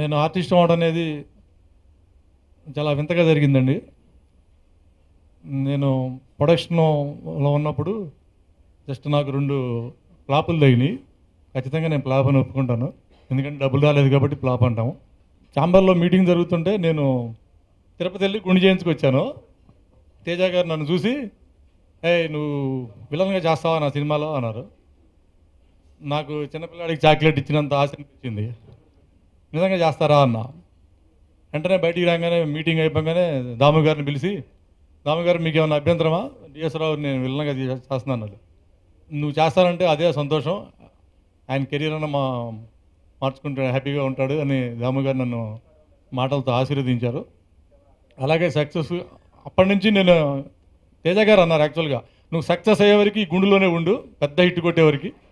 నేను ఆర్టిస్ట్ అవ్వడం అనేది చాలా వింతగా జరిగిందండి నేను ప్రొడక్షన్లో ఉన్నప్పుడు జస్ట్ నాకు రెండు ఫ్లాపులు తగినాయి ఖచ్చితంగా నేను ఫ్లాప్ అని ఒప్పుకుంటాను ఎందుకంటే డబ్బులు రాలేదు కాబట్టి ఫ్లాప్ అంటాము చాంబర్లో మీటింగ్ జరుగుతుంటే నేను తిరుపతి వెళ్ళి గుండె చేయించుకొచ్చాను తేజ గారు నన్ను చూసి ఏ నువ్వు విలన్గా చేస్తావా నా సినిమాలో అన్నారు నాకు చిన్నపిల్లాడికి చాక్లెట్ ఇచ్చినంత ఆశ అనిపించింది నిజంగా చేస్తారా అన్న వెంటనే బయటికి రాగానే మీటింగ్ అయిపోగానే దాము గారిని పిలిచి దాము గారు మీకు ఏమైనా అభ్యంతరమా డిఎస్ రావు నేను విలన్గా తీ- చేస్తున్నాను అన్నాడు. నువ్వు చేస్తానంటే అదే సంతోషం ఆయన కెరీర్ అన్న మా మార్చుకుంటే హ్యాపీగా ఉంటాడు అని దాము గారు నన్ను మాటలతో ఆశీర్వదించారు అలాగే సక్సెస్ అప్పటి నుంచి నేను తేజ గారు అన్నారు యాక్చువల్గా నువ్వు సక్సెస్ అయ్యే వరకు ఈ గుండెలోనే ఉండు పెద్ద హిట్ కొట్టే వరకు